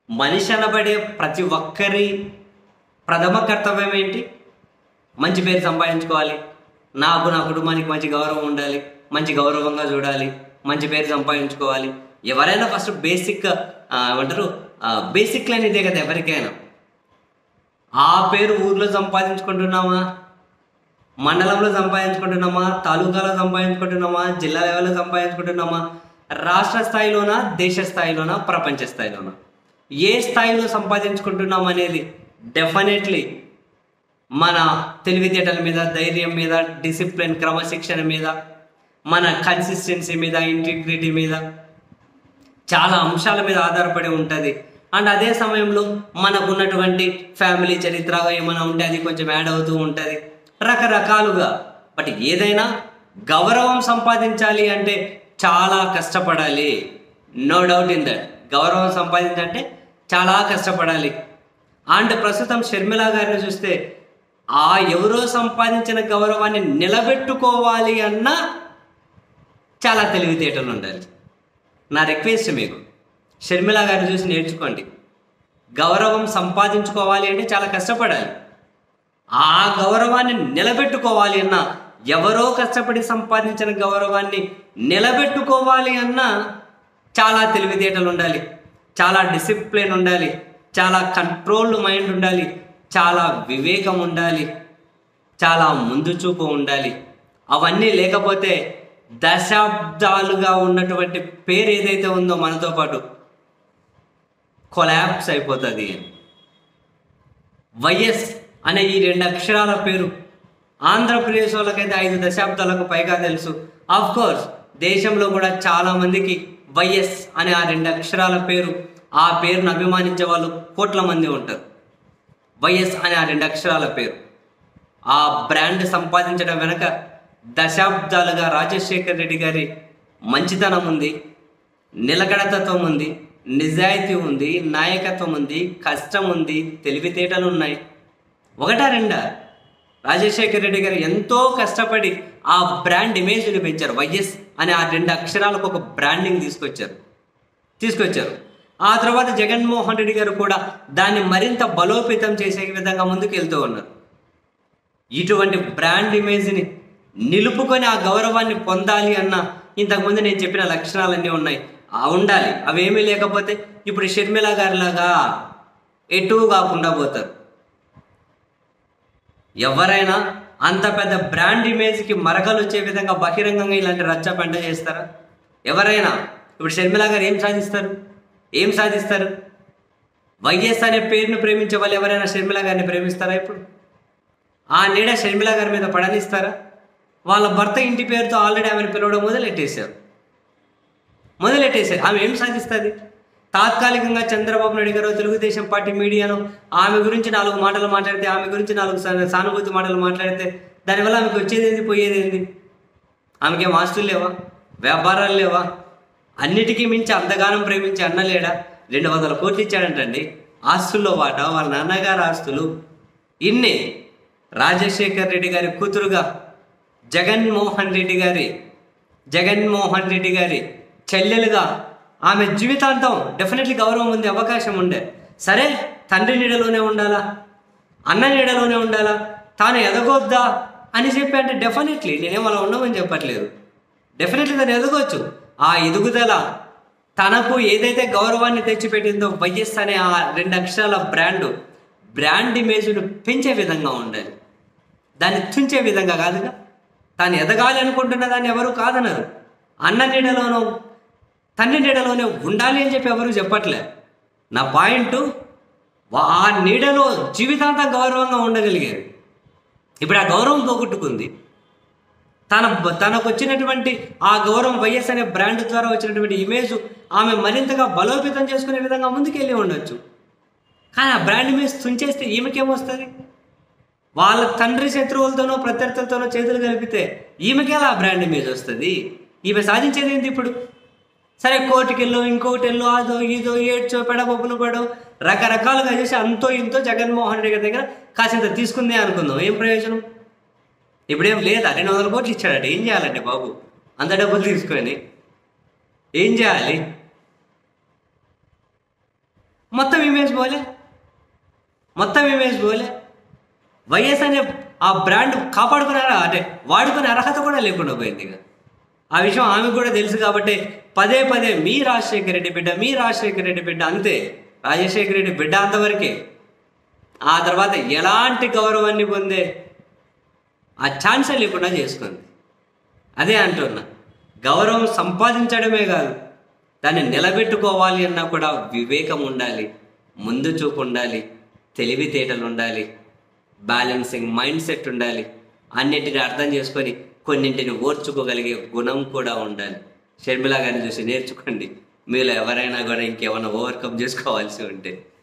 మనిషి అనబడే ప్రతి ఒక్కరి ప్రథమ కర్తవ్యం ఏంటి మంచి పేరు సంపాదించుకోవాలి నాకు నా కుటుంబానికి మంచి గౌరవం ఉండాలి మంచి గౌరవంగా చూడాలి మంచి పేరు సంపాదించుకోవాలి ఎవరైనా ఫస్ట్ బేసిక్ ఆ, ఏమంటారు బేసిక్ లైన్ ఇదే కదా ఎవరికైనా ఆ పేరు ఊర్లో సంపాదించుకుంటున్నామా మండలంలో సంపాదించుకుంటున్నామా తాలూకాలో సంపాదించుకుంటున్నామా జిల్లా లెవెల్లో సంపాదించుకుంటున్నామా రాష్ట్ర స్థాయిలోనా దేశ స్థాయిలోనా ప్రపంచ స్థాయిలోనా ఏ స్థాయిలో సంపాదించుకుంటున్నాం అనేది డెఫినెట్లీ మన తెలివితేటల మీద ధైర్యం మీద డిసిప్లిన్ క్రమశిక్షణ మీద మన కన్సిస్టెన్సీ మీద ఇంటిగ్రిటీ మీద చాలా అంశాల మీద ఆధారపడి ఉంటుంది అండ్ అదే సమయంలో మనకు ఉన్నటువంటి ఫ్యామిలీ చరిత్ర ఏమైనా ఉంటే అది కొంచెం యాడ్ అవుతూ ఉంటుంది రకరకాలుగా బట్ ఏదైనా గౌరవం సంపాదించాలి అంటే చాలా కష్టపడాలి నో డౌట్ ఇన్ దట్ గౌరవం సంపాదించాలంటే చాలా కష్టపడాలి అండ్ ప్రస్తుతం షర్మిల గారిని చూస్తే ఆ ఎవరో సంపాదించిన గౌరవాన్ని నిలబెట్టుకోవాలి అన్నా చాలా తెలివితేటలు ఉండాలి నా రిక్వెస్ట్ మీకు షర్మిల గారిని చూసి నేర్చుకోండి గౌరవం సంపాదించుకోవాలి అంటే చాలా కష్టపడాలి ఆ గౌరవాన్ని నిలబెట్టుకోవాలి అన్నా ఎవరో కష్టపడి సంపాదించిన గౌరవాన్ని నిలబెట్టుకోవాలి అన్నా చాలా తెలివితేటలు ఉండాలి చాలా డిసిప్లిన్ ఉండాలి చాలా కంట్రోల్డ్ మైండ్ ఉండాలి చాలా వివేకం ఉండాలి చాలా ముందు చూపు ఉండాలి అవన్నీ లేకపోతే దశాబ్దాలుగా ఉన్నటువంటి పేరు ఏదైతే ఉందో మనతో పాటు కొలాప్స్ అయిపోతుంది వైఎస్ అనే ఈ రెండు అక్షరాల పేరు ఆంధ్రప్రదేశ్ వాళ్ళకైతే ఐదు దశాబ్దాలకు పైగా తెలుసు ఆఫ్ కోర్స్ దేశంలో కూడా చాలా మందికి వైఎస్ అనే ఆ రెండు అక్షరాల పేరు ఆ పేరును అభిమానించే వాళ్ళు కోట్ల మంది ఉంటారు వైఎస్ అనే ఆ రెండు అక్షరాల పేరు ఆ బ్రాండ్ సంపాదించడం వెనక దశాబ్దాలుగా రాజశేఖర్ రెడ్డి గారి మంచితనం ఉంది నిలకడతత్వం ఉంది నిజాయితీ ఉంది నాయకత్వం ఉంది కష్టం ఉంది తెలివితేటలు ఉన్నాయి ఒకటా రెండా రాజశేఖర్ రెడ్డి గారు ఎంతో కష్టపడి ఆ బ్రాండ్ ఇమేజ్ని పెంచారు వైఎస్ అనే ఆ రెండు అక్షరాలకు ఒక బ్రాండింగ్ తీసుకొచ్చారు తీసుకొచ్చారు ఆ తర్వాత జగన్మోహన్ రెడ్డి గారు కూడా దాన్ని మరింత బలోపేతం చేసే విధంగా ముందుకు వెళ్తూ ఉన్నారు ఇటువంటి బ్రాండ్ ఇమేజ్ని నిలుపుకొని ఆ గౌరవాన్ని పొందాలి అన్న ఇంతకుముందు నేను చెప్పిన లక్షణాలన్నీ ఉన్నాయి ఆ ఉండాలి అవేమీ లేకపోతే ఇప్పుడు షర్మిల గారిలాగా ఎటు కాకుండా పోతారు ఎవరైనా అంత పెద్ద బ్రాండ్ ఇమేజ్కి మరకలు వచ్చే విధంగా బహిరంగంగా ఇలాంటి రచ్చ పంట చేస్తారా ఎవరైనా ఇప్పుడు షర్మిల గారు ఏం సాధిస్తారు ఏం సాధిస్తారు వైఎస్ అనే పేరును ప్రేమించే వాళ్ళు ఎవరైనా షర్మిల గారిని ప్రేమిస్తారా ఇప్పుడు ఆ నీడ షర్మిల గారి మీద పడనిస్తారా వాళ్ళ భర్త ఇంటి పేరుతో ఆల్రెడీ ఆమెను పిలవడం మొదలెట్టేశారు మొదలెట్టేశారు ఆమె ఏం సాధిస్తుంది తాత్కాలికంగా చంద్రబాబు నాయుడు గారు తెలుగుదేశం పార్టీ మీడియాను ఆమె గురించి నాలుగు మాటలు మాట్లాడితే ఆమె గురించి నాలుగు సా- సానుభూతి మాటలు మాట్లాడితే దానివల్ల ఆమెకు వచ్చేది ఏంది పోయేది ఏంది ఆమెకేం ఆస్తులు లేవా వ్యాపారాలు లేవా అన్నిటికీ మించి అంతగానం ప్రేమించి అన్న లేడా రెండు వందల కోట్లు ఇచ్చాడంటండి ఆస్తుల్లో వాటా వాళ్ళ నాన్నగారు ఆస్తులు ఇన్ని రాజశేఖర్ రెడ్డి గారి కూతురుగా జగన్మోహన్ రెడ్డి గారి జగన్మోహన్ రెడ్డి గారి చెల్లెలుగా ఆమె జీవితాంతం డెఫినెట్లీ గౌరవం ఉంది అవకాశం ఉండే సరే తండ్రి నీడలోనే ఉండాలా అన్న నీడలోనే ఉండాలా తాను ఎదగొద్దా అని చెప్పి అంటే డెఫినెట్లీ నేనేం అలా ఉండమని చెప్పట్లేదు డెఫినెట్లీ తను ఎదగొచ్చు ఆ ఎదుగుదల తనకు ఏదైతే గౌరవాన్ని తెచ్చిపెట్టిందో వైఎస్ అనే ఆ రెండు అక్షరాల బ్రాండ్ బ్రాండ్ ఇమేజ్ను పెంచే విధంగా ఉండాలి దాన్ని తుంచే విధంగా కాదుగా తాను ఎదగాలి అనుకుంటున్న దాన్ని ఎవరు కాదనరు అన్న నీడలోనో తండ్రి నీడలోనే ఉండాలి అని చెప్పి ఎవరు చెప్పట్లే నా పాయింట్ వా- ఆ నీడలో జీవితాంతం గౌరవంగా ఉండగలిగారు ఇప్పుడు ఆ గౌరవం పోగొట్టుకుంది తన తనకు వచ్చినటువంటి ఆ గౌరవం వైఎస్ అనే బ్రాండ్ ద్వారా వచ్చినటువంటి ఇమేజ్ ఆమె మరింతగా బలోపేతం చేసుకునే విధంగా ముందుకెళ్ళి ఉండొచ్చు కానీ ఆ బ్రాండ్ ఇమేజ్ తుంచేస్తే ఈమెకేమొస్తుంది వాళ్ళ తండ్రి శత్రువులతోనో ప్రత్యర్థులతోనో చేతులు కలిపితే ఈమెకేలా ఆ బ్రాండ్ ఇమేజ్ వస్తుంది ఈమె సాధించేది ఏంటి ఇప్పుడు సరే కోర్టుకి వెళ్ళు ఇంకోటి వెళ్ళు అదో ఇదో ఏడ్చో పెడబొబ్బులు పడో రకరకాలుగా చేసి అంతో ఇంతో జగన్మోహన్ రెడ్డి గారి దగ్గర కాసింత తీసుకుందే అనుకుందాం ఏం ప్రయోజనం ఇప్పుడేం లేదా రెండు వందల కోట్లు ఇచ్చాడట ఏం చేయాలండి బాబు అంత డబ్బులు తీసుకొని ఏం చేయాలి మొత్తం ఇమేజ్ పోలే మొత్తం ఇమేజ్ పోలే వైఎస్ అనే ఆ బ్రాండ్ కాపాడుకున్నారా అంటే వాడుకునే అర్హత కూడా లేకుండా పోయింది ఇక ఆ విషయం ఆమెకు కూడా తెలుసు కాబట్టి పదే పదే మీ రాజశేఖర రెడ్డి బిడ్డ మీ రాజశేఖర రెడ్డి బిడ్డ అంతే రాజశేఖర రెడ్డి బిడ్డ అంతవరకే ఆ తర్వాత ఎలాంటి గౌరవాన్ని పొందే ఆ ఛాన్సే లేకుండా చేసుకుంది అదే అంటున్నా గౌరవం సంపాదించడమే కాదు దాన్ని నిలబెట్టుకోవాలి అన్నా కూడా వివేకం ఉండాలి ముందు చూపు ఉండాలి తెలివితేటలు ఉండాలి బ్యాలెన్సింగ్ మైండ్ సెట్ ఉండాలి అన్నింటిని అర్థం చేసుకొని కొన్నింటిని ఓర్చుకోగలిగే గుణం కూడా ఉండాలి షర్మిల గారిని చూసి నేర్చుకోండి మీలో ఎవరైనా కూడా ఇంకేమైనా ఓవర్కమ్ చేసుకోవాల్సి ఉంటే